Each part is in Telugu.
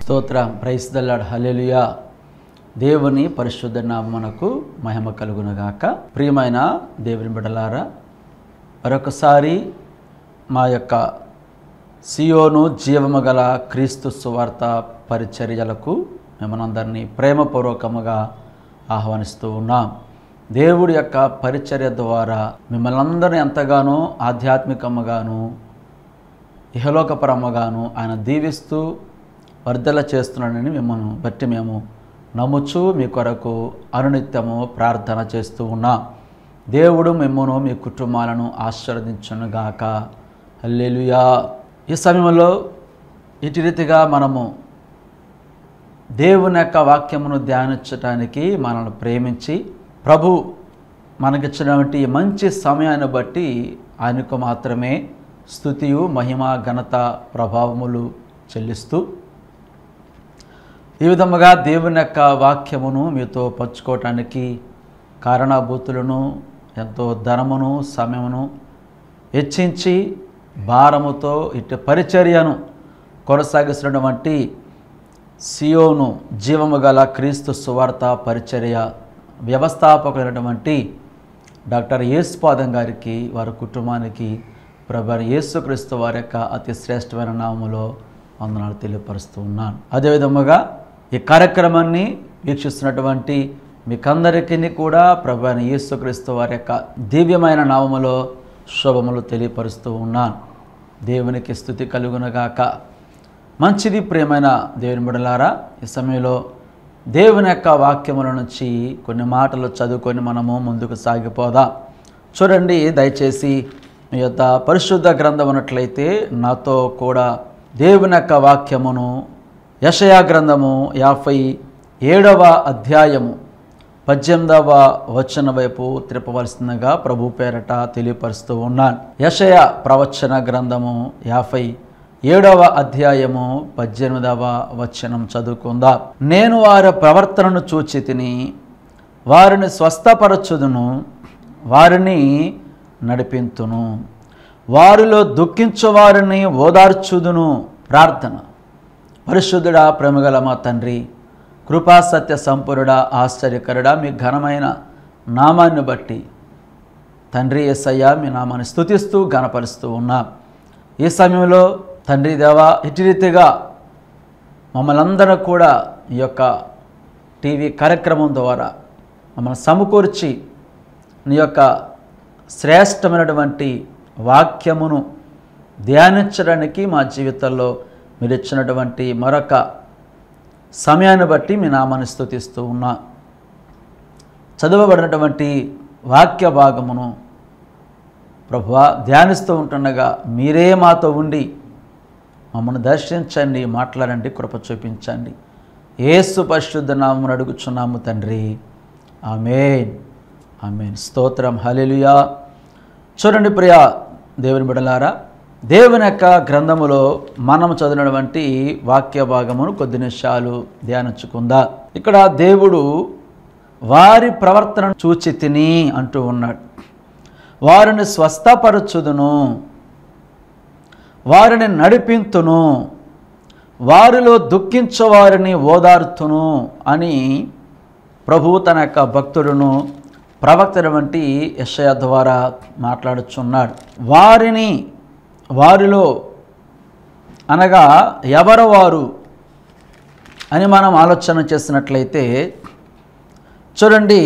స్తోత్రం ప్రైస్ దల్లాడ్ హల్లెలూయా దేవుని పరిశుద్ధ నామమునకు మహిమ కలుగునుగాక ప్రియమైన దేవుని బిడలారా మరొకసారి మా యొక్క సియోను జీవము గల క్రీస్తు సువార్త పరిచర్యలకు మిమ్మల్ని ప్రేమపూర్వకముగా ఆహ్వానిస్తూ ఉన్నాం దేవుడి యొక్క పరిచర్య ద్వారా మిమ్మల్ని అందరినీ ఎంతగానో ఆధ్యాత్మికముగాను ఇహలోకపరముగాను ఆయన దీవిస్తూ వర్ధల చేస్తున్నాడని మిమ్మల్ని బట్టి మేము నమ్ముచు మీ కొరకు అనునిత్యము ప్రార్థన చేస్తూ ఉన్నాం దేవుడు మిమ్మను మీ కుటుంబాలను ఆశీర్వదించునుగాక హల్లెలూయా ఈ సమయంలో ఇటు రీతిగా మనము దేవుని యొక్క వాక్యమును ధ్యానించటానికి మనల్ని ప్రేమించి ప్రభు మనకిచ్చినటువంటి ఈ మంచి సమయాన్ని బట్టి ఆయనకు మాత్రమే స్థుతియు మహిమ ఘనత ప్రభావములు చెల్లిస్తూ ఈ విధముగా దేవుని యొక్క వాక్యమును మీతో పంచుకోవటానికి కారణభూతులను ఎంతో ధనమును సమయమును హెచ్చించి భారముతో ఇటు పరిచర్యను కొనసాగిస్తున్నటువంటి సియోను జీవము గల క్రీస్తు సువార్త పరిచర్య వ్యవస్థాపకులైనటువంటి డాక్టర్ యేసుపాదం గారికి వారి కుటుంబానికి ప్రభు యేసుక్రీస్తు వారి యొక్క అతి శ్రేష్టమైన నామములో వందనాలు తెలియపరుస్తూ ఉన్నాను అదేవిధముగా ఈ కార్యక్రమాన్ని వీక్షిస్తున్నటువంటి మీకందరికీ కూడా ప్రభు అయిన యేసుక్రీస్తు వారి యొక్క దివ్యమైన నామములో శుభములు తెలియపరుస్తూ ఉన్నాను దేవునికి స్థుతి కలుగునగాక మంచిది ప్రియమైన దేవుని బిడలారా ఈ సమయంలో దేవుని యొక్క వాక్యముల నుంచి కొన్ని మాటలు చదువుకొని మనము ముందుకు సాగిపోదాం చూడండి దయచేసి మీ యొక్క పరిశుద్ధ గ్రంథం ఉన్నట్లయితే నాతో కూడా దేవుని యొక్క వాక్యమును యషయా గ్రంథము యాభై ఏడవ అధ్యాయము పద్దెనిమిదవ వచన వైపు త్రిపవలసిందిగా ప్రభు పేరట తెలియపరుస్తూ ఉన్నాను యషయ ప్రవచన గ్రంథము యాభై ఏడవ అధ్యాయము పద్దెనిమిదవ వచనం చదువుకుందా నేను వారి ప్రవర్తనను చూచి తిని వారిని స్వస్థపరచుదును వారిని నడిపింతును వారిలో దుఃఖించు వారిని ఓదార్చుదును ప్రార్థన పరిశుద్ధుడా ప్రేమగల మా తండ్రి కృపా సత్య సంపూర్ణుడా ఆశ్చర్యకరుడా మీ ఘనమైన నామాన్ని బట్టి తండ్రి ఎస్సయ్య మీ నామాన్ని స్తుతిస్తూ ఘనపరుస్తూ ఉన్నాం ఈ సమయంలో తండ్రి దేవా ఇటు రీతిగా మమ్మల్ని అందరూ కూడా ఈ యొక్క టీవీ కార్యక్రమం ద్వారా మమ్మల్ని సమకూర్చి నీ యొక్క శ్రేష్టమైనటువంటి వాక్యమును ధ్యానించడానికి మా జీవితంలో మీరు ఇచ్చినటువంటి మరొక సమయాన్ని బట్టి మీ నామాన్ని స్థుతిస్తూ ఉన్నా చదవబడినటువంటి వాక్య భాగమును ప్రభువా ధ్యానిస్తూ ఉంటుండగా మీరే మాతో ఉండి మమ్మల్ని దర్శించండి మాట్లాడండి కృప చూపించండి ఏసు పరిశుద్ధ నామమును అడుగుచున్నాము తండ్రి ఆమెన్ ఆమెన్ స్తోత్రం హలెలుయా చూడండి ప్రియ దేవుని బిడలారా దేవుని యొక్క గ్రంథములో మనం చదివినటువంటి వాక్య భాగమును కొద్ది నిమిషాలు ధ్యానించుకుందా ఇక్కడ దేవుడు వారి ప్రవర్తనను చూచి తిని అంటూ ఉన్నాడు వారిని స్వస్థపరచుదును వారిని నడిపింతును వారిలో దుఃఖించు వారిని ఓదార్తును అని ప్రభువు తన యొక్క భక్తుడును ప్రవక్తల వంటి యశయ ద్వారా మాట్లాడుచున్నాడు వారిని వారిలో అనగా ఎవరు వారు అని మనం ఆలోచన చేసినట్లయితే చూడండి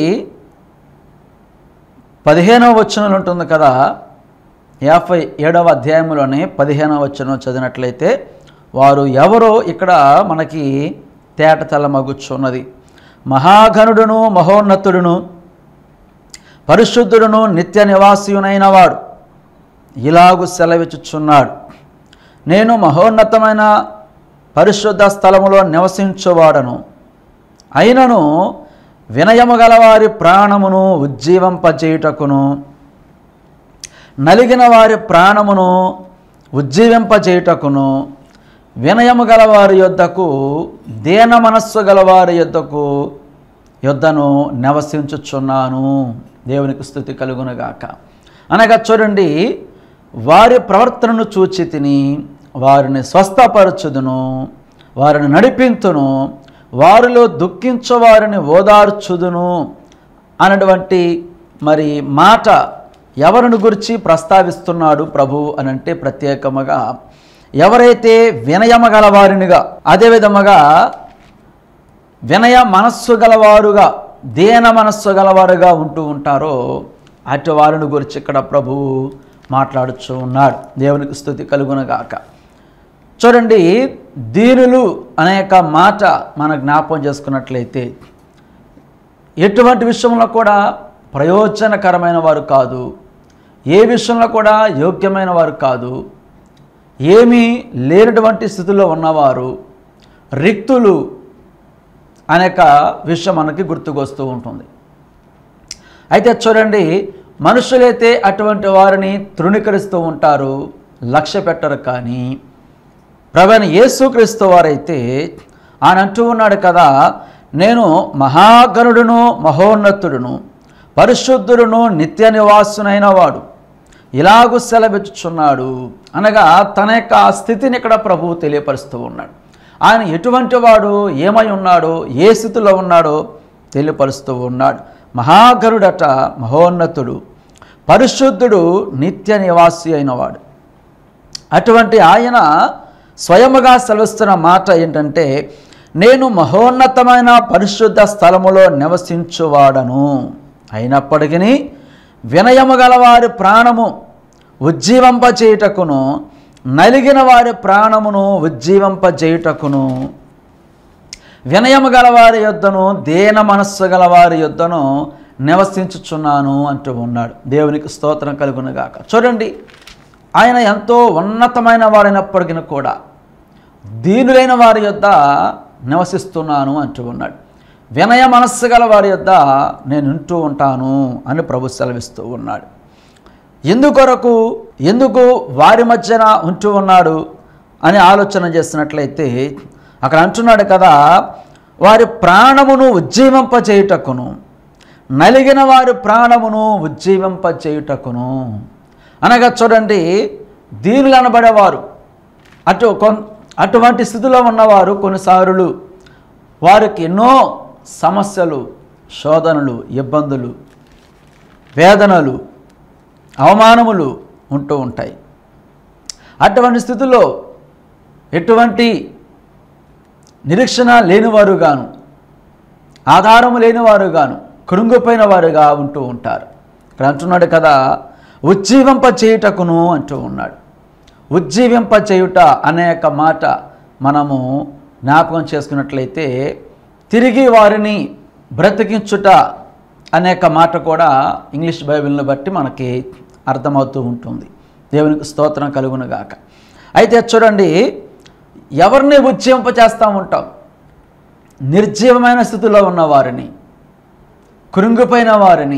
పదిహేనవ వచనంలో ఉంటుంది కదా యాభై ఏడవ అధ్యాయంలోనే పదిహేనవ వచనం చదివినట్లయితే వారు ఎవరో ఇక్కడ మనకి తేటతల మగుచున్నది మహాఘనుడును మహోన్నతుడును పరిశుద్ధుడును నిత్య నివాసియునైన వాడు ఇలాగు సెలవిచ్చుచున్నాడు నేను మహోన్నతమైన పరిశుద్ధ స్థలములో నివసించువాడను అయినను వినయము గలవారి ప్రాణమును ఉజ్జీవింపజేయుటకును నలిగిన వారి ప్రాణమును ఉజ్జీవింపజేయుటకును వినయము గలవారి యొద్దకు దీన మనస్సు గలవారి యొద్దకు యొద్దను నివసించుచున్నాను దేవునికి స్థుతి కలుగునుగాక అనగా చూడండి వారి ప్రవర్తనను చూచి తిని వారిని స్వస్థపరచుదును వారిని నడిపింతును వారిలో దుఃఖించు వారిని ఓదార్చుదును అన్నటువంటి మరి మాట ఎవరిని గురించి ప్రస్తావిస్తున్నాడు ప్రభు అని అంటే ప్రత్యేకముగా ఎవరైతే వినయమ గలవారినిగా అదేవిధముగా వినయ మనస్సు గలవారుగా దేన మనస్సు గలవారుగా ఉంటూ ఉంటారో అటు వారిని గురించి ఇక్కడ ప్రభువు మాట్లాడుచూ ఉన్నాడు దేవునికి స్థుతి కలుగునగాక చూడండి దీనులు అనే యొక్క మాట మన జ్ఞాపకం చేసుకున్నట్లయితే ఎటువంటి విషయంలో కూడా ప్రయోజనకరమైన వారు కాదు ఏ విషయంలో కూడా యోగ్యమైన వారు కాదు ఏమీ లేనటువంటి స్థితిలో ఉన్నవారు రిక్తులు అనేక విషయం మనకి గుర్తుకొస్తూ ఉంటుంది అయితే చూడండి మనుషులైతే అటువంటి వారిని తృణీకరిస్తూ ఉంటారు లక్ష్య పెట్టరు కానీ ప్రవీణ యేసుక్రీస్తు వారైతే ఆయన అంటూ ఉన్నాడు కదా నేను మహాగణుడును మహోన్నతుడును పరిశుద్ధుడును నిత్య నివాసునైన వాడు ఇలాగూ సెలవిచ్చుచున్నాడు అనగా తన యొక్క స్థితిని ఇక్కడ ప్రభువు తెలియపరుస్తూ ఉన్నాడు ఆయన ఎటువంటి వాడు ఏమై ఉన్నాడో ఏ స్థితిలో ఉన్నాడో తెలియపరుస్తూ ఉన్నాడు మహాగరుడట మహోన్నతుడు పరిశుద్ధుడు నిత్య నివాసి అయినవాడు అటువంటి ఆయన స్వయముగా సెలవిస్తున్న మాట ఏంటంటే నేను మహోన్నతమైన పరిశుద్ధ స్థలములో నివసించువాడను అయినప్పటికీ వినయము గల వారి ప్రాణము ఉజ్జీవింపచేయుటకును నలిగిన వారి ప్రాణమును ఉజ్జీవింపజేయుటకును వినయము గలవారి యొద్దను దేన మనస్సు గలవారి యొద్దను నివసించుచున్నాను అంటూ ఉన్నాడు దేవునికి స్తోత్రం కలుగునుగాక చూడండి ఆయన ఎంతో ఉన్నతమైన వారైనప్పటికీ కూడా దీనులైన వారి యొద్ద నివసిస్తున్నాను అంటూ ఉన్నాడు వినయ మనస్సు గల వారి యొద్ద నేను ఉంటూ ఉంటాను అని ప్రభు సెలవిస్తూ ఉన్నాడు ఎందుకొరకు ఎందుకు వారి మధ్యన ఉంటూ ఉన్నాడు అని ఆలోచన చేసినట్లయితే అక్కడ అంటున్నాడు కదా వారి ప్రాణమును ఉజ్జీవింపచేయుటకును నలిగిన వారి ప్రాణమును ఉజ్జీవింపచేయుటకును అనగా చూడండి దీనులు అనబడేవారు అటు కొన్ అటువంటి స్థితిలో ఉన్నవారు కొన్నిసార్లు వారికి ఎన్నో సమస్యలు శోధనలు ఇబ్బందులు వేదనలు అవమానములు ఉంటూ ఉంటాయి అటువంటి స్థితిలో ఎటువంటి నిరీక్షణ లేనివారుగాను ఆధారము లేనివారుగాను కృంగిపోయిన వారుగా ఉంటూ ఉంటారు ఇక్కడ అంటున్నాడు కదా ఉజ్జీవింప చేయుటకును అంటూ ఉన్నాడు ఉజ్జీవింప చేయుట అనే యొక్క మాట మనము జ్ఞాపకం చేసుకున్నట్లయితే తిరిగి వారిని బ్రతికించుట అనేక మాట కూడా ఇంగ్లీష్ బైబిల్ని బట్టి మనకి అర్థమవుతూ ఉంటుంది దేవునికి స్తోత్రం కలుగునుగాక అయితే చూడండి ఎవరిని ఉజ్జీవింప చేస్తూ ఉంటాం నిర్జీవమైన స్థితిలో ఉన్న వారిని కృంగిపోయిన వారిని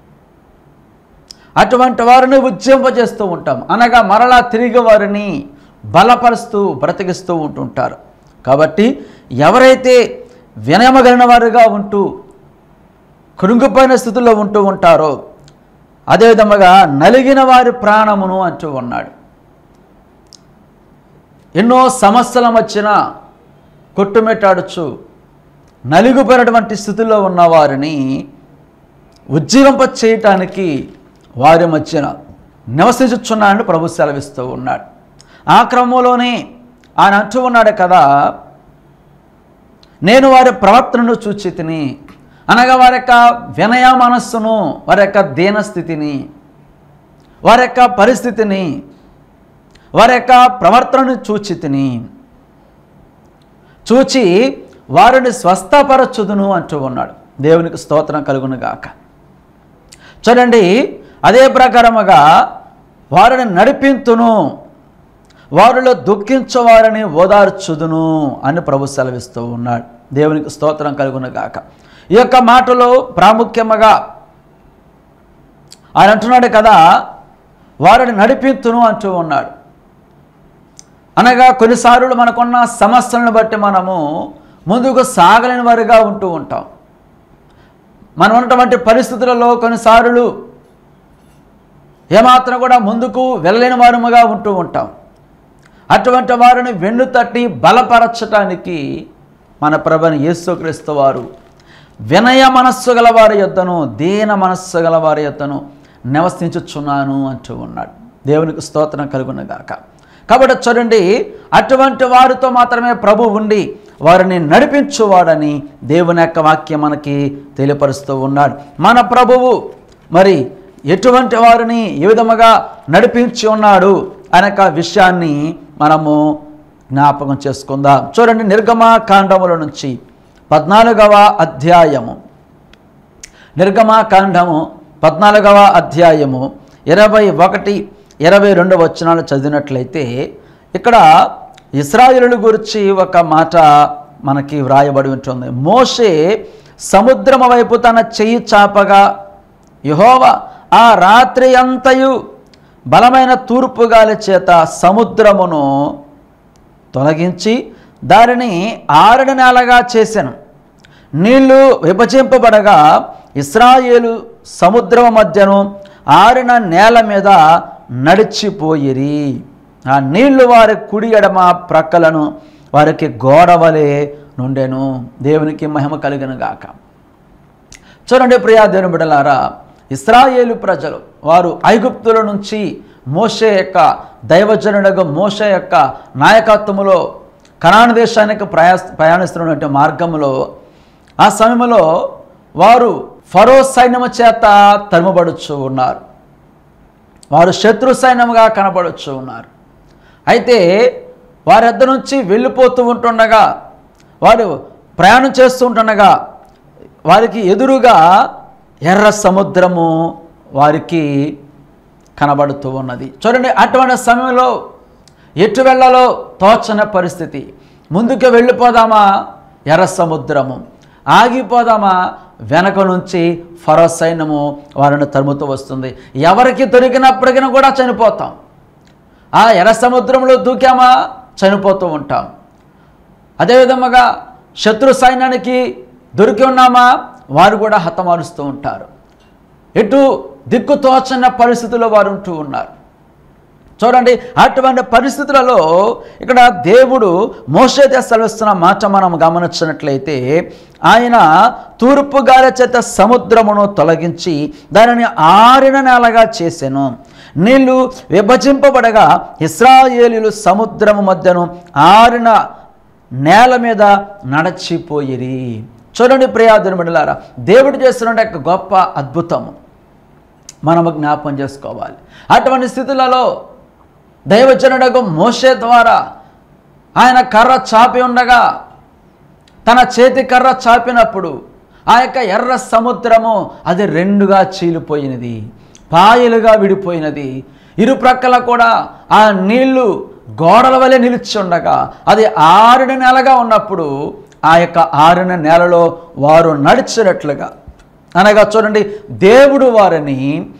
అటువంటి వారిని ఉజ్జింపజేస్తూ ఉంటాం అనగా మరలా తిరిగి వారిని బలపరుస్తూ బ్రతికిస్తూ ఉంటుంటారు కాబట్టి ఎవరైతే వినయమగలిగిన వారుగా ఉంటూ కృంగిపోయిన స్థితిలో ఉంటూ ఉంటారో అదేవిధముగా నలిగిన వారి ప్రాణమును అంటూ ఉన్నాడు ఎన్నో సమస్యల మధ్యన కొట్టుమెట్టాడుచు నలిగిపోయినటువంటి స్థితిలో ఉన్న వారిని ఉజ్జీవింప చేయటానికి వారి మధ్యన నివసించుచున్నాడని ప్రభు సెలవిస్తూ ఉన్నాడు ఆ క్రమంలోనే ఆయన అంటూ ఉన్నాడు కదా నేను వారి ప్రవర్తనను చూచి తిని అనగా వారి యొక్క వినయ మనస్సును వారి యొక్క దీనస్థితిని వారి యొక్క పరిస్థితిని వారి యొక్క ప్రవర్తనను చూచి తిని చూచి వారిని స్వస్థపరచుదును అంటూ ఉన్నాడు దేవునికి స్తోత్రం కలుగును గాక చూడండి అదే ప్రకారముగా వారిని నడిపింతును వారిలో దుఃఖించవారిని ఓదార్చుదును అని ప్రభు సెలవిస్తూ ఉన్నాడు దేవునికి స్తోత్రం కలుగును గాక ఈ యొక్క మాటలో ప్రాముఖ్యముగా ఆయన అంటున్నాడు కదా వారిని నడిపింతును అంటూ ఉన్నాడు అనగా కొన్నిసార్లు మనకున్న సమస్యలను బట్టి మనము ముందుకు సాగలేని వారిగా ఉంటూ ఉంటాం మనం ఉన్నటువంటి పరిస్థితులలో కొన్నిసార్లు ఏమాత్రం కూడా ముందుకు వెళ్ళలేని వారముగా ఉంటూ ఉంటాం అటువంటి వారిని వెన్ను తట్టి బలపరచటానికి మన ప్రభుని యేసుక్రీస్తు వారు వినయ మనస్సు గల వారి యొద్దను దీన మనస్సు గల వారి యొద్దను నివసించుచున్నాను అంటూ ఉన్నాడు దేవునికి స్తోత్రం కలుగునగాక కాబట్టి చూడండి అటువంటి వారితో మాత్రమే ప్రభు ఉండి వారిని నడిపించువాడని దేవుని యొక్క వాక్యం మనకి తెలియపరుస్తూ ఉన్నాడు మన ప్రభువు మరి ఎటువంటి వారిని ఏ విధముగా నడిపించి ఉన్నాడు అనే ఒక విషయాన్ని మనము జ్ఞాపకం చేసుకుందాం చూడండి నిర్గమ కాండముల నుంచి పద్నాలుగవ అధ్యాయము నిర్గమాకాండము పద్నాలుగవ అధ్యాయము ఇరవై ఒకటి ఇరవై రెండు వచనాలు చదివినట్లయితే ఇక్కడ ఇస్రాయేలుల గురించి ఒక మాట మనకి వ్రాయబడి ఉంటుంది మోషే సముద్రము వైపు తన చెయ్యి చాపగా యహోవ ఆ రాత్రి అంతయు బలమైన తూర్పు గాలి చేత సముద్రమును తొలగించి దానిని ఆరడి నేలగా చేశాను నీళ్లు విభజింపబడగా ఇస్రాయేలు సముద్రం మధ్యను ఆరిన నేల మీద నడిచిపోయిరి ఆ నీళ్లు వారి కుడి ఎడమ ప్రక్కలను వారికి గోడవలే నుండెను దేవునికి మహిమ కలిగిన గాక చూడండి ప్రియా దేవుని బిడ్డలారా ఇస్రాయేలు ప్రజలు వారు ఐగుప్తుల నుంచి మోషే యొక్క దైవజనుడగు మోషే యొక్క నాయకత్వములో కనాన దేశానికి ప్రయా ప్రయాణిస్తున్నటువంటి మార్గంలో ఆ సమయంలో వారు ఫరో సైన్యము చేత తరుమబడుచు ఉన్నారు వారు శత్రు సైన్యముగా కనబడచ్చు ఉన్నారు అయితే వారి వద్ద నుంచి వెళ్ళిపోతూ ఉంటుండగా వారు ప్రయాణం చేస్తూ ఉంటుండగా వారికి ఎదురుగా ఎర్ర సముద్రము వారికి కనబడుతూ ఉన్నది చూడండి అటువంటి సమయంలో ఎటు వెళ్ళాలో తోచని పరిస్థితి ముందుకు వెళ్ళిపోదామా ఎర్ర సముద్రము ఆగిపోదామా వెనక నుంచి ఫరో సైన్యము వారిని తరుముతూ వస్తుంది ఎవరికి దొరికినప్పటికీ కూడా చనిపోతాం ఆ ఎర్ర సముద్రంలో దూకామా చనిపోతూ ఉంటాం అదేవిధముగా శత్రు సైన్యానికి దొరికి ఉన్నామా వారు కూడా హతమారుస్తూ ఉంటారు ఎటు దిక్కు తోచని పరిస్థితుల్లో వారు ఉంటూ ఉన్నారు చూడండి అటువంటి పరిస్థితులలో ఇక్కడ దేవుడు మోసేదే సెలవిస్తున్న మాట మనం గమనించినట్లయితే ఆయన తూర్పు గాలి చేత సముద్రమును తొలగించి దానిని ఆరిన నేలగా చేసెను నీళ్లు విభజింపబడగా ఇస్రాయేలీలు సముద్రము మధ్యను ఆరిన నేల మీద నడచిపోయిరి చూడండి ప్రియాదుని బిడ్డలారా దేవుడు చేస్తున్న యొక్క గొప్ప అద్భుతము మనము జ్ఞాపం చేసుకోవాలి అటువంటి స్థితులలో దైవజనుడకు మోసే ద్వారా ఆయన కర్ర చాపి ఉండగా తన చేతి కర్ర చాపినప్పుడు ఆ యొక్క ఎర్ర సముద్రము అది రెండుగా చీలిపోయినది పాయలుగా విడిపోయినది ఇరు ప్రక్కల కూడా ఆ నీళ్లు గోడల వలె నిలిచి ఉండగా అది ఆరిన నెలగా ఉన్నప్పుడు ఆ యొక్క ఆరిన నేలలో వారు నడిచినట్లుగా అనగా చూడండి దేవుడు వారిని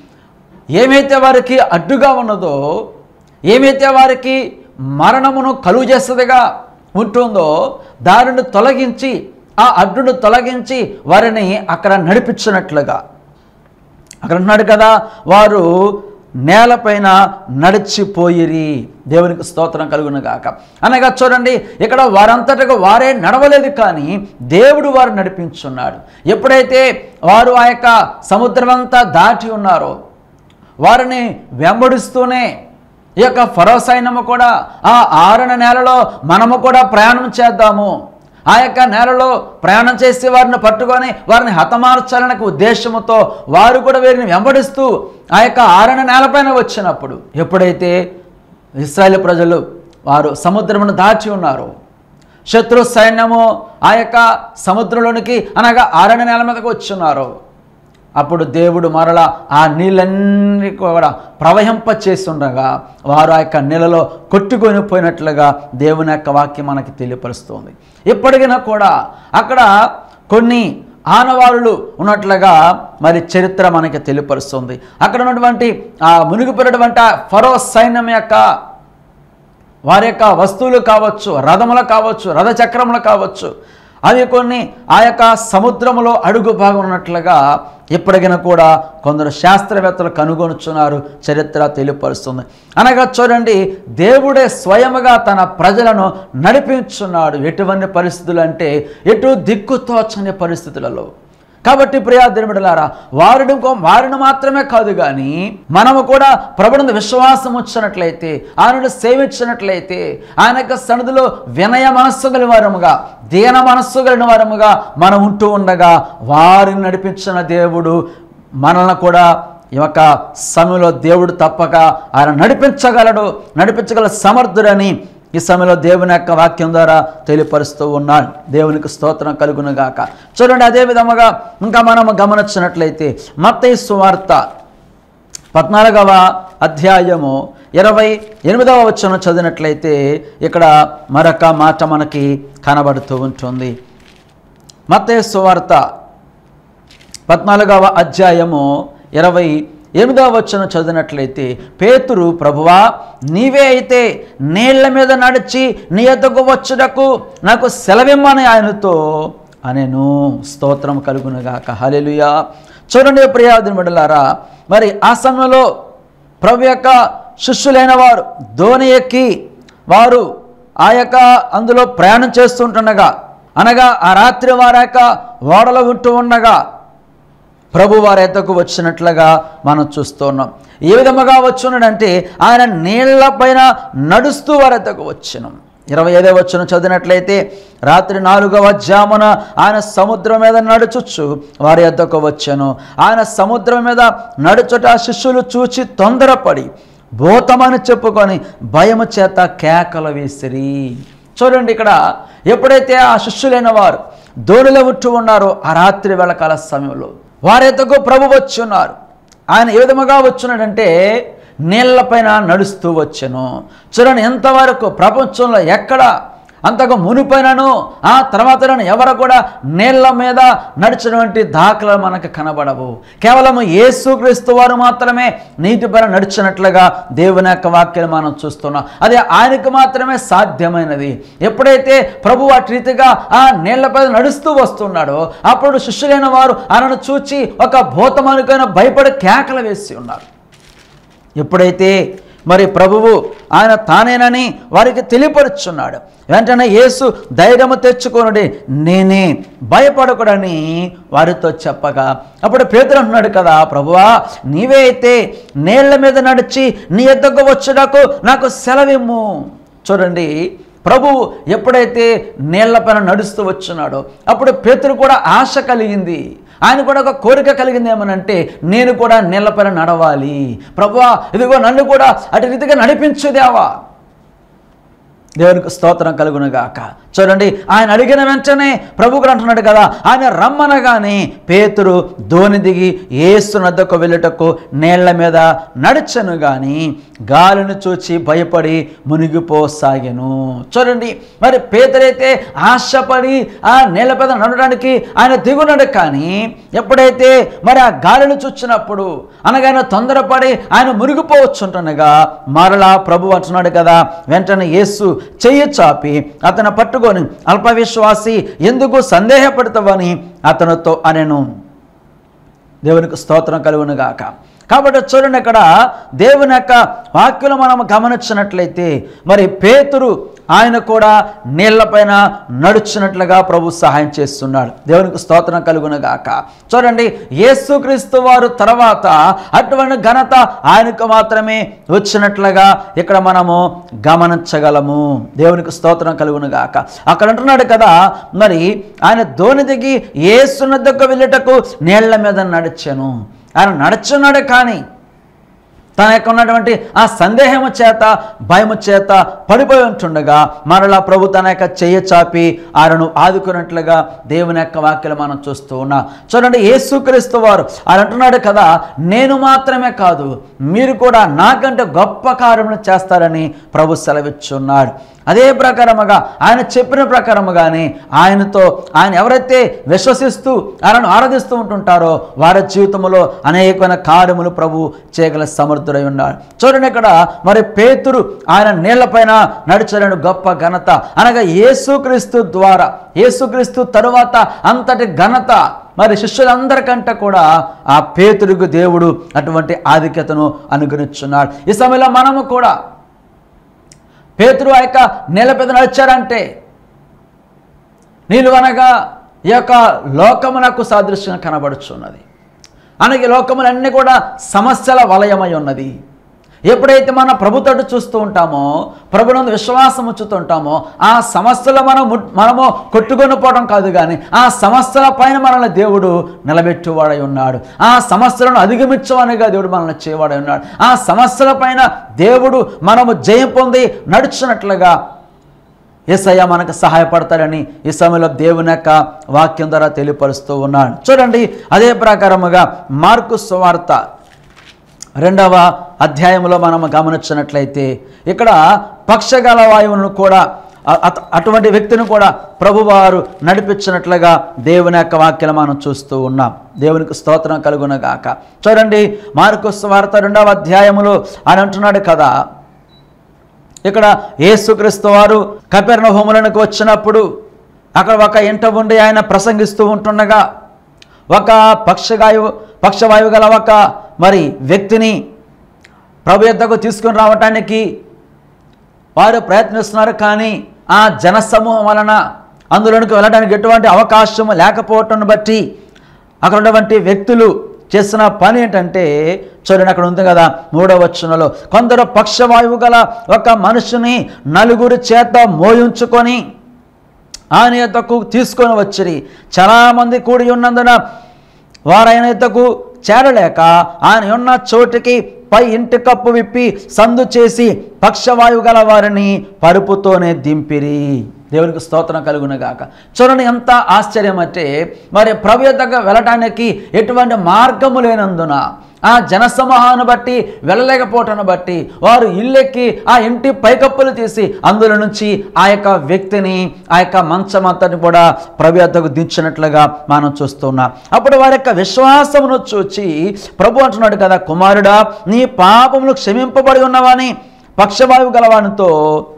ఏమైతే వారికి అడ్డుగా ఉన్నదో ఏమైతే వారికి మరణమును కలుగు చేస్తుందిగా ఉంటుందో దానిని తొలగించి ఆ అడ్డును తొలగించి వారిని అక్కడ నడిపించినట్లుగా అక్కడ ఉన్నాడు కదా వారు నేలపైన నడిచిపోయిరి దేవునికి స్తోత్రం కలుగును గాక అనగా చూడండి ఇక్కడ వారంతటగా వారే నడవలేదు కానీ దేవుడు వారు నడిపించున్నాడు ఎప్పుడైతే వారు ఆ యొక్క సముద్రం అంతా దాటి ఉన్నారో వారిని వెంబడిస్తూనే ఈ యొక్క ఫరో సైన్యము కూడా ఆ ఆరణ నేలలో మనము కూడా ప్రయాణం చేద్దాము ఆ యొక్క నేలలో ప్రయాణం చేసి వారిని పట్టుకొని వారిని హతమార్చాలనే ఉద్దేశముతో వారు కూడా వీరిని వెంబడిస్తూ ఆ యొక్క ఆరణ నేలపైన వచ్చినప్పుడు ఎప్పుడైతే ఇస్రాయేల్ ప్రజలు వారు సముద్రమును దాచి ఉన్నారు శత్రు సైన్యము ఆ యొక్క సముద్రంలోనికి అనగా ఆరణ నేల మీదకి వచ్చున్నారు అప్పుడు దేవుడు మరలా ఆ నీళ్ళన్నీ కూడా ప్రవహింప చేస్తుండగా వారు ఆ యొక్క నీళ్ళలో కొట్టుకొని పోయినట్లుగా దేవుని యొక్క వాక్యం మనకి తెలియపరుస్తుంది ఇప్పటికైనా కూడా అక్కడ కొన్ని ఆనవాళ్ళు ఉన్నట్లుగా మరి చరిత్ర మనకి తెలియపరుస్తుంది అక్కడ ఉన్నటువంటి ఆ మునిగిపోయినటువంటి ఆ ఫరో సైన్యం యొక్క వారి యొక్క వస్తువులు కావచ్చు రథములు కావచ్చు రథచక్రములు కావచ్చు అవి కొన్ని ఆ యొక్క సముద్రములో అడుగు భాగం ఉన్నట్లుగా ఇప్పటికైనా కూడా కొందరు శాస్త్రవేత్తలు కనుగొనుచున్నారు చరిత్ర తెలియపరుస్తుంది అనగా చూడండి దేవుడే స్వయముగా తన ప్రజలను నడిపించున్నాడు ఎటువంటి పరిస్థితులు అంటే ఎటు దిక్కుతోచని పరిస్థితులలో కాబట్టి ప్రియాదిమిడలారా వారిని ఇంకో- వారిని మాత్రమే కాదు కానీ మనము కూడా ప్రభుత్వ విశ్వాసం వచ్చినట్లయితే ఆయనను సేవించినట్లయితే ఆయన యొక్క సన్నిధిలో వినయ మనస్సు కలిగిన వారముగా దీన మనస్సు కలిగిన వారముగా మనం ఉంటూ ఉండగా వారిని నడిపించిన దేవుడు మనల్ని కూడా ఈ యొక్క సమయంలో దేవుడు తప్పక ఆయన నడిపించగలడు నడిపించగల సమర్థుడని ఈ సమయంలో దేవుని యొక్క వాక్యం ద్వారా తెలియపరుస్తూ ఉన్నాడు దేవునికి స్తోత్రం కలుగును గాక చూడండి అదే విధముగా ఇంకా మనం గమనించినట్లయితే మత్తయి సువార్త పద్నాలుగవ అధ్యాయము ఇరవై ఎనిమిదవ వచనం చదివినట్లయితే ఇక్కడ మరొక మాట మనకి కనబడుతూ ఉంటుంది మత్తయి సువార్త పద్నాలుగవ అధ్యాయము ఇరవై ఎనిమిదవ వచ్చిన చదివినట్లయితే పేతురు ప్రభువా నీవే అయితే నీళ్ల మీద నడిచి నీ ఎద్దకు వచ్చుటకు నాకు సెలవిమ్మని ఆయనతో అనేను స్తోత్రం కలుగునుగాక హల్లెలూయా చూడండి ప్రియాదిని బిడ్డలారా మరి ఆ సమయంలో ప్రభు యొక్క శిష్యులైన వారు ధోని ఎక్కి వారు ఆ యొక్క అందులో ప్రయాణం చేస్తుంటుండగా అనగా ఆ రాత్రి వారి యొక్క ఓడలో ఉంటూ ఉండగా ప్రభు వారి ఎద్దకు వచ్చినట్లుగా మనం చూస్తున్నాం ఏ విధముగా వచ్చున్నాడంటే ఆయన నీళ్లపైన నడుస్తూ వారి ఎద్దకు వచ్చినాం ఇరవై ఐదో వచ్చిన చదివినట్లయితే రాత్రి నాలుగవ జామున ఆయన సముద్రం మీద నడుచుచ్చు వారి ఎద్దకు వచ్చాను ఆయన సముద్రం మీద నడుచుట శిష్యులు చూచి తొందరపడి భూతమని చెప్పుకొని భయము చేత కేకలు వేసిరి చూడండి ఇక్కడ ఎప్పుడైతే ఆ శిష్యులైన వారు దోణిలో ఉంటూ ఉన్నారో ఆ రాత్రి వేళ కాల సమయంలో వారి ఎద్దకు ప్రభు వచ్చి ఉన్నారు ఆయన ఏ విధముగా వచ్చున్నాడంటే నీళ్లపైన నడుస్తూ వచ్చెను చూడండి ఎంతవరకు ప్రపంచంలో ఎక్కడ అంతకు మునిపైనను ఆ తర్వాత ఎవరు కూడా నీళ్ల మీద నడిచినటువంటి దాఖలు మనకు కనబడవు కేవలం యేసుక్రీస్తు వారు మాత్రమే నీటిపైన నడిచినట్లుగా దేవుని యొక్క వాక్యాలు మనం చూస్తున్నాం అది ఆయనకు మాత్రమే సాధ్యమైనది ఎప్పుడైతే ప్రభు అటు రీతిగా ఆ నీళ్లపై నడుస్తూ వస్తున్నాడో అప్పుడు శిష్యులైన వారు ఆయనను చూచి ఒక భూతమానికైన భయపడి కేకలు వేసి ఉన్నారు ఎప్పుడైతే మరి ప్రభువు ఆయన తానేనని వారికి తెలియపరుచున్నాడు వెంటనే యేసు ధైర్యము తెచ్చుకొనుడి నేనే భయపడకూడని వారితో చెప్పగా అప్పుడు పేదలు అంటున్నాడు కదా ప్రభువా నీవే అయితే నీళ్ల మీద నడిచి నీ ఎద్దకు వచ్చుటకు నాకు సెలవిమ్ము చూడండి ప్రభువు ఎప్పుడైతే నీళ్లపైన నడుస్తూ వచ్చున్నాడో అప్పుడు పేతురు కూడా ఆశ కలిగింది ఆయన కూడా ఒక కోరిక కలిగింది ఏమనంటే నేను కూడా నీళ్లపైన నడవాలి ప్రభువా ఇదిగో నన్ను కూడా అటు రీతిగా నడిపించుదేవా దేవునికి స్తోత్రం కలుగునుగాక చూడండి ఆయన అడిగిన వెంటనే ప్రభు కూడా అంటున్నాడు కదా ఆయన రమ్మనగానే పేతురు ధోని దిగి ఏసు నద్దకు వెళ్ళుటకు నీళ్ల మీద నడిచను గాని గాలిని చూచి భయపడి మునిగిపోసాగెను చూడండి మరి పేతురైతే ఆశపడి ఆ నీళ్ల మీద నడవడానికి ఆయన దిగున్నాడు కానీ ఎప్పుడైతే మరి ఆ గాలిని చూచినప్పుడు అనగా ఆయన తొందరపడి ఆయన మునిగిపోవచ్చుంటుండగా మరలా ప్రభు అంటున్నాడు కదా వెంటనే యేసు చెయ్యి చాపి అతను పట్టుకొని అల్పవిశ్వాసి ఎందుకు సందేహపడతావని అతనితో అనెను దేవునికి స్తోత్రం కలుగును గాక కాబట్టి చూడండి ఇక్కడ దేవుని యొక్క వాక్యలు మనం గమనించినట్లయితే మరి పేతురు ఆయన కూడా నీళ్లపైన నడుచున్నట్లుగా ప్రభు సహాయం చేస్తున్నాడు దేవునికి స్తోత్రం కలుగును గాక చూడండి యేసుక్రీస్తు వారు తర్వాత అటువంటి ఘనత ఆయనకు మాత్రమే వచ్చినట్లుగా ఇక్కడ మనము గమనించగలము దేవునికి స్తోత్రం కలుగును గాక అక్కడ అంటున్నాడు కదా మరి ఆయన ధోని దిగి ఏసునద్దకు వెళ్ళటకు నీళ్ల మీద నడిచాను ఆయన నడుచున్నాడు కానీ తన యొక్క ఉన్నటువంటి ఆ సందేహము చేత భయము చేత పడిపోయి ఉంటుండగా మరలా ప్రభు తన యొక్క చెయ్యి చాపి ఆయనను ఆదుకున్నట్లుగా దేవుని యొక్క వాక్యలు మనం చూస్తూ ఉన్నాం చూడండి యేసుక్రీస్తు వారు ఆయన అంటున్నాడు కదా నేను మాత్రమే కాదు మీరు కూడా నాకంటే గొప్ప కార్యములు చేస్తారని ప్రభు సెలవిచ్చున్నాడు అదే ప్రకారముగా ఆయన చెప్పిన ప్రకారముగానే ఆయనతో ఆయన ఎవరైతే విశ్వసిస్తూ ఆయనను ఆరాధిస్తూ ఉంటుంటారో వారి జీవితంలో అనేకమైన కార్యములు ప్రభు చేయగల సమర్థుడై ఉన్నాడు చూడండి ఇక్కడ మరి పేతురు ఆయన నీళ్లపైన నడిచలేని గొప్ప ఘనత అనగా యేసుక్రీస్తు ద్వారా యేసుక్రీస్తు తరువాత అంతటి ఘనత మరి శిష్యులందరికంటే కూడా ఆ పేతుడికి దేవుడు అటువంటి ఆధిక్యతను అనుగ్రహించున్నాడు ఈ సమయంలో మనము కూడా పేతురు ఆ యొక్క నేల మీద నడిచారంటే నీళ్ళు అనగా ఈ యొక్క లోకమునకు సాదృశ్యంగా కనబడుచున్నది అనగా ఈ లోకములన్నీ కూడా సమస్యల వలయమై ఉన్నది ఎప్పుడైతే మన ప్రభుతోటి చూస్తూ ఉంటామో ప్రభునందు విశ్వాసం ఉంచుతుంటామో ఆ సమస్యలు మనం ముట్- మనము కొట్టుకొని పోవడం కాదు కానీ ఆ సమస్యల పైన మనల్ని దేవుడు నిలబెట్టువాడై ఉన్నాడు ఆ సమస్యలను అధిగమించవనిగా దేవుడు మనల్ని చేయవాడై ఉన్నాడు ఆ సమస్యల పైన దేవుడు మనము జయం పొంది నడుచున్నట్లుగా ఏసయ్య మనకు సహాయపడతాడని ఈ సమయంలో దేవుని యొక్క వాక్యం ద్వారా తెలియపరుస్తూ ఉన్నాడు చూడండి అదే ప్రకారముగా మార్కు సువార్త రెండవ అధ్యాయంలో మనం గమనించినట్లయితే ఇక్కడ పక్షగల వాయువులను కూడా అ- అత- అటువంటి వ్యక్తిని కూడా ప్రభువారు నడిపించినట్లుగా దేవుని యొక్క వాక్యం మనం చూస్తూ ఉన్నాం దేవునికి స్తోత్రం కలుగునగాక చూడండి మార్కు సువార్త రెండవ అధ్యాయములో ఆయన అంటున్నాడు కదా ఇక్కడ యేసుక్రీస్తు వారు కపెర్ణ హోములకు వచ్చినప్పుడు అక్కడ ఒక ఇంట ఉండి ఆయన ప్రసంగిస్తూ ఉంటుండగా ఒక పక్షగాయు పక్షవాయువు గల ఒక మరి వ్యక్తిని ప్రభు యొద్దకు తీసుకుని రావటానికి వారు ప్రయత్నిస్తున్నారు కానీ ఆ జనసమూహం వలన అందులోనికి వెళ్ళడానికి ఎటువంటి అవకాశం లేకపోవటం బట్టి అక్కడ ఉన్నటువంటి వ్యక్తులు చేసిన పని ఏంటంటే చూడండి అక్కడ ఉంది కదా మూడవ వచనంలో కొందరు పక్షవాయువు గల ఒక మనుషుని నలుగురి చేత మోయించుకొని ఆయన యొద్దకు తీసుకొని వచ్చిరి చాలామంది కూడి ఉన్నందున వారు ఆయన యొద్దకు చేరలేక ఆయన ఉన్న చోటికి పై ఇంటి కప్పు విప్పి సందు చేసి పక్షవాయువు గల వారిని పరుపుతోనే దింపిరి దేవునికి స్తోత్రం కలుగునగాక చూడండి ఎంత ఆశ్చర్యం అంటే మరి ప్రభు యొద్దకు వెళ్ళటానికి ఎటువంటి మార్గము లేనందున ఆ జనసమూహాన్ని బట్టి వెళ్ళలేకపోవటాన్ని బట్టి వారు ఇల్లెక్కి ఆ ఇంటి పైకప్పులు తీసి అందులో నుంచి ఆ యొక్క వ్యక్తిని ఆ యొక్క మంచం అంతటి కూడా ప్రభు యొద్దకు దించినట్లుగా మనం చూస్తున్నాం అప్పుడు వారి యొక్క విశ్వాసమును చూచి ప్రభు అంటున్నాడు కదా కుమారుడా నీ పాపములు క్షమింపబడి ఉన్నవాని పక్షవాయువు గలవానితో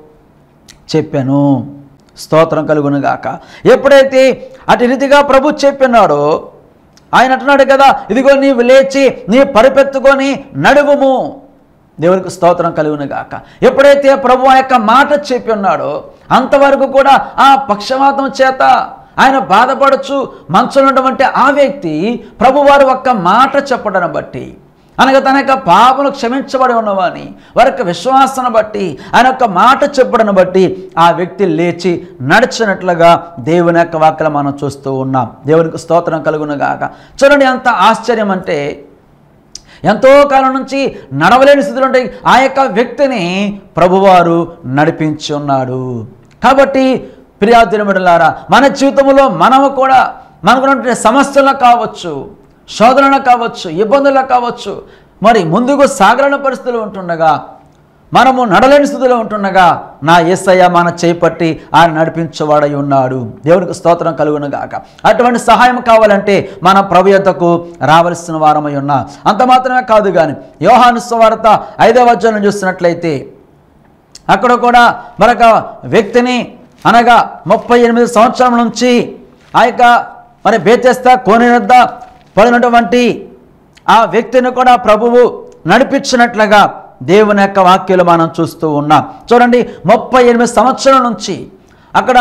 చెప్పాను స్తోత్రం కలుగునుగాక ఎప్పుడైతే అటు రీతిగా ప్రభు చెప్పినాడో ఆయన అంటున్నాడు కదా ఇదిగో నీవు లేచి నీ పరిపెత్తుకొని నడువుము దేవునికి స్తోత్రం కలుగునుగాక ఎప్పుడైతే ప్రభు ఆ యొక్క మాట చెప్పి ఉన్నాడో అంతవరకు కూడా ఆ పక్షవాతం చేత ఆయన బాధపడచ్చు మంచంలో ఉన్నటువంటి ఆ వ్యక్తి ప్రభువారు ఒక్క మాట చెప్పడం బట్టి అనగా తన యొక్క పాపలు క్షమించబడి ఉన్నవాని వారి యొక్క విశ్వాసాన్ని బట్టి ఆయన యొక్క మాట చెప్పడం బట్టి ఆ వ్యక్తి లేచి నడిచినట్లుగా దేవుని యొక్క వాక్యలు మనం చూస్తూ ఉన్నాం దేవునికి స్తోత్రం కలుగునుగాక చూడండి ఎంత ఆశ్చర్యం అంటే ఎంతో కాలం నుంచి నడవలేని స్థితిలో ఉంటే ఆ యొక్క వ్యక్తిని ప్రభువారు నడిపించి ఉన్నాడు కాబట్టి ప్రియాతిరమిడలారా మన జీవితంలో మనము కూడా మనకున్నటువంటి సమస్యలు కావచ్చు శోధనలు కావచ్చు ఇబ్బందులు కావచ్చు మరి ముందుకు సాగరణ పరిస్థితులు ఉంటుండగా మనము నడలేని స్థితిలో ఉంటుండగా నా యేసయ్య మన చేపట్టి ఆయన నడిపించేవాడై ఉన్నాడు దేవునికి స్తోత్రం కలుగును గాక అటువంటి సహాయం కావాలంటే మన ప్రభు యొద్దకు రావలసిన వారమై ఉన్నా అంత మాత్రమే కాదు కానీ యోహాను సువార్త ఐదవ అధ్యాయం చూస్తున్నట్లయితే అక్కడ కూడా మరొక వ్యక్తిని అనగా ముప్పై ఎనిమిది సంవత్సరం నుంచి ఆ యొక్క మరి బేతెస్తా కోనినద్ద పడినటువంటి ఆ వ్యక్తిని కూడా ప్రభువు నడిపించినట్లుగా దేవుని యొక్క వాక్యాలు మనం చూస్తూ ఉన్నాం చూడండి ముప్పై ఎనిమిది సంవత్సరాల నుంచి అక్కడ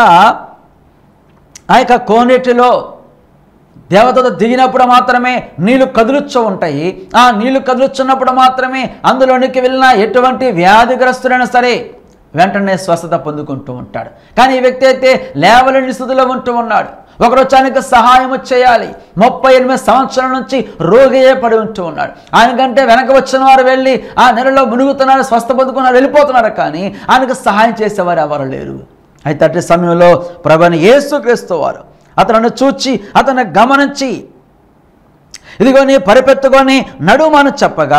ఆ యొక్క కోనేటిలో దేవతతో దిగినప్పుడు మాత్రమే నీళ్లు కదులుచ్చు ఉంటాయి ఆ నీళ్లు కదులుచున్నప్పుడు మాత్రమే అందులోనికి వెళ్ళిన ఎటువంటి వ్యాధిగ్రస్తుడైనా సరే వెంటనే స్వస్థత పొందుకుంటూ ఉంటాడు కానీ ఈ వ్యక్తి అయితే లేవలేని స్థితిలో ఉంటూ ఉన్నాడు ఒకరోజు ఆయనకు సహాయం చేయాలి ముప్పై ఎనిమిది సంవత్సరాల నుంచి రోగియే పడి ఉంటూ ఉన్నాడు ఆయనకంటే వెనక వచ్చిన వారు వెళ్ళి ఆ నెలలో మునుగుతున్నారు స్వస్థ పొందుకున్నారు వెళ్ళిపోతున్నారు కానీ ఆయనకు సహాయం చేసేవారు ఎవరు లేరు అయితే అట్టి సమయంలో ప్రభుని యేసుక్రీస్తు వారు అతను చూచి అతను గమనించి ఇదిగో నీ పరిపెత్తుకొని నడుమని చెప్పగా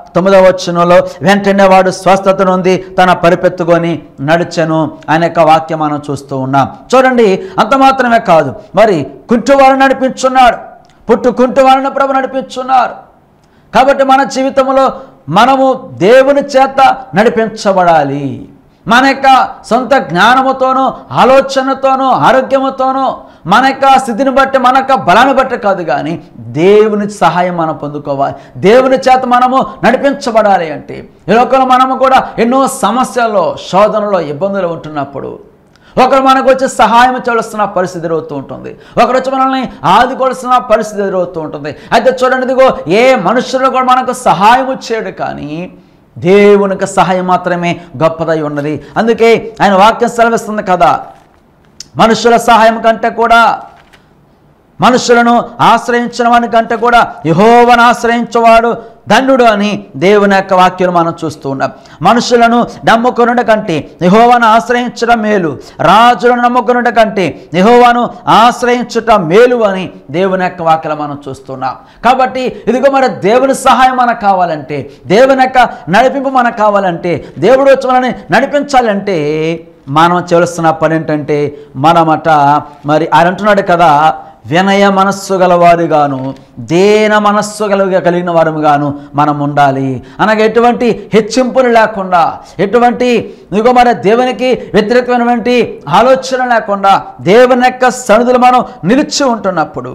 తొమ్మిదవ వచనంలో వెంటనే వాడు స్వస్థత నొంది తన పరిపెత్తుకొని నడిచెను అనే యొక్క వాక్యం మనం చూస్తూ ఉన్నాం చూడండి అంత మాత్రమే కాదు మరి కుంటువారు నడిపించున్నాడు పుట్టు కుంటువారిని ప్రభు నడిపించున్నారు కాబట్టి మన జీవితంలో మనము దేవుని చేత నడిపించబడాలి మన యొక్క సొంత జ్ఞానముతోనూ ఆలోచనతోనూ ఆరోగ్యముతోనూ మన యొక్క స్థితిని బట్టి మన యొక్క బలాన్ని బట్టి కాదు కానీ దేవుని సహాయం మనం పొందుకోవాలి దేవుని చేత మనము నడిపించబడాలి అంటే ఈ లోకంలో మనము కూడా ఎన్నో సమస్యల్లో శోధనలో ఇబ్బందులు ఉంటున్నప్పుడు ఒకరు మనకు వచ్చి సహాయం చేస్తున్న పరిస్థితి ఎదురవుతూ ఉంటుంది ఒకరు వచ్చి మనల్ని ఆదుకోవాల్సిన పరిస్థితి ఎదురవుతూ ఉంటుంది అయితే చూడండి ఇదిగో ఏ మనుషులు కూడా మనకు సహాయం చేయడు కానీ దేవునికి సహాయం మాత్రమే గొప్పదై ఉన్నది అందుకే ఆయన వాక్యం సెలవిస్తుంది కదా మనుషుల సహాయం కంటే కూడా మనుషులను ఆశ్రయించిన వాని కంటే కూడా యహోవను ఆశ్రయించేవాడు ధన్యుడు అని దేవుని యొక్క వాక్యం మనం చూస్తూ ఉన్నాం మనుషులను నమ్ముకునుట కంటే యహోవాను ఆశ్రయించడం మేలు రాజులను నమ్ముకునుట కంటే యహోవాను ఆశ్రయించుట మేలు అని దేవుని యొక్క వాక్యం మనం చూస్తున్నాం కాబట్టి ఇదిగో మరి దేవుని సహాయం మనకు కావాలంటే దేవుని యొక్క నడిపింపు మనకు కావాలంటే దేవుడు వచ్చి మనల్ని నడిపించాలంటే మనం చేస్తున్న పని ఏంటంటే మనమట మరి ఆయన అంటున్నాడు కదా వినయ మనస్సు గలవారుగాను దేన మనస్సు గల కలిగిన వారుగాను మనం ఉండాలి అనగా ఎటువంటి హెచ్చింపులు లేకుండా ఎటువంటి ఇదిగో మరి దేవునికి వ్యతిరేకమైనటువంటి ఆలోచన లేకుండా దేవుని యొక్క సన్నిధులు మనం నిలిచి ఉంటున్నప్పుడు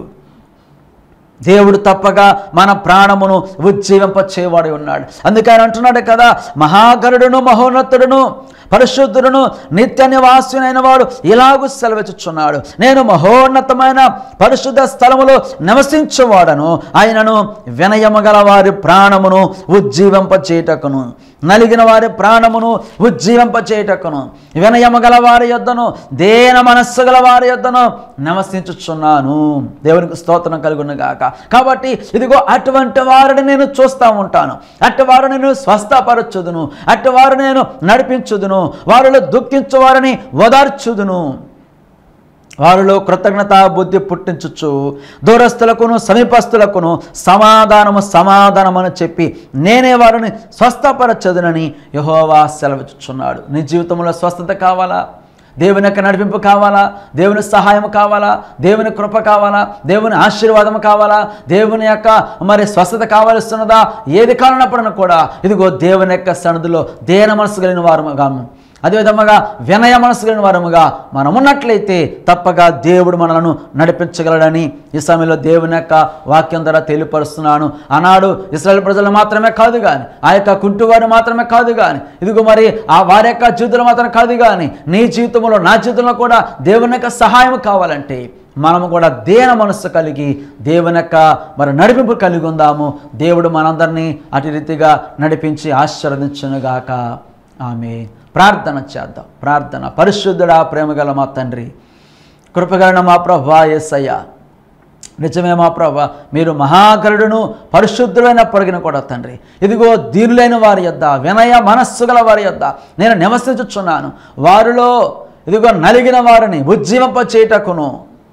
దేవుడు తప్పగా మన ప్రాణమును ఉజ్జీవింప చేయవాడి ఉన్నాడు అందుకే ఆయన అంటున్నాడు కదా మహాగరుడును మహోన్నతుడును పరిశుద్ధుడును నిత్య నివాసునైన వాడు ఇలాగూ సెలవిచ్చుచున్నాడు నేను మహోన్నతమైన పరిశుద్ధ స్థలములో నివసించువాడను ఆయనను వినయము గల వారి ప్రాణమును ఉజ్జీవింప చేయుటకును నలిగిన వారి ప్రాణమును ఉజ్జీవింప చేయుటకును వినయము గల వారి యొద్దను దేన మనస్సు గల వారి యొద్దను నివసించుచున్నాను దేవునికి స్తోత్రం కలుగును గాక కాబట్టి ఇదిగో అటువంటి వారిని నేను చూస్తూ ఉంటాను అట్టి వారు నేను స్వస్థపరచుదును అట్టి వారు నేను నడిపించుదును వారిలో దుఃఖించు వారిని ఓదార్చుదును వారిలో కృతజ్ఞత బుద్ధి పుట్టించుచు దూరస్తులకును సమీపస్తులకును సమాధానము సమాధానమని చెప్పి నేనే వారిని స్వస్థపరచదునని యహోవా సెలవిచ్చుచున్నాడు నీ జీవితంలో స్వస్థత కావాలా దేవుని యొక్క నడిపింపు కావాలా దేవుని సహాయం కావాలా దేవుని కృప కావాలా దేవుని ఆశీర్వాదం కావాలా దేవుని యొక్క మరి స్వస్థత కావలస్తున్నదా ఏది కావాలన్నప్పుడు కూడా ఇదిగో దేవుని యొక్క సన్నిధిలో దేన మనసు కలిగిన వారుగాను అదేవిధముగా వినయ మనసు కలిగిన వారముగా మనం ఉన్నట్లయితే తప్పగా దేవుడు మనలను నడిపించగలడని ఈ సమయంలో దేవుని యొక్క వాక్యం ద్వారా తెలియపరుస్తున్నాను ఆనాడు ఇస్రాయల్ ప్రజలు మాత్రమే కాదు కానీ ఆ యొక్క కుంటువారు మాత్రమే కాదు కానీ ఇదిగో మరి ఆ వారి యొక్క జీవితంలో మాత్రం కాదు కానీ నీ జీవితంలో నా జీవితంలో కూడా దేవుని యొక్క సహాయం కావాలంటే మనము కూడా దేన మనస్సు కలిగి దేవుని యొక్క మరి నడిపింపు కలిగి ఉందాము దేవుడు మనందరినీ అటు రీతిగా నడిపించి ఆశీర్వదించునుగాక ఆమె ప్రార్థన చేద్దాం ప్రార్థన పరిశుద్ధుడా ప్రేమగల మా తండ్రి కృపగలన మా ప్రభా యేసయ్య నిజమే మా ప్రభా మీరు మహాకరుడును పరిశుద్ధులైన పొరిగిన కూడా తండ్రి ఇదిగో దీనులైన వారి యొద్ద వినయ మనస్సు గల వారి యొద్ద నేను నివసించుచున్నాను వారిలో ఇదిగో నలిగిన వారిని ఉజ్జీవింప చేయుటకును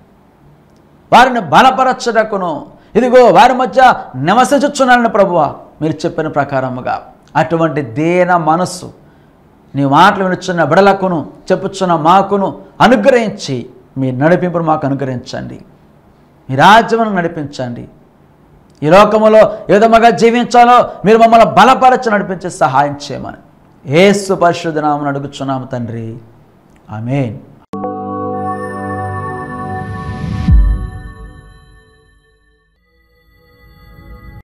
వారిని బలపరచుటకును ఇదిగో వారి మధ్య నివసించుచున్నాను ప్రభువ మీరు చెప్పిన ప్రకారముగా అటువంటి దేన మనస్సు నీ మాటలు వినుచున్న బిడలకును చెప్పుచున్న మాకును అనుగ్రహించి మీ నడిపింపును మాకు అనుగ్రహించండి మీ రాజ్యమును నడిపించండి ఈ లోకములో ఏ విధముగా జీవించాలో మీరు మమ్మల్ని బలపరచి నడిపించే సహాయం చేయమని ఏసు పరిశుద్ధ నామను అడుగుచున్నాము తండ్రి ఆమెన్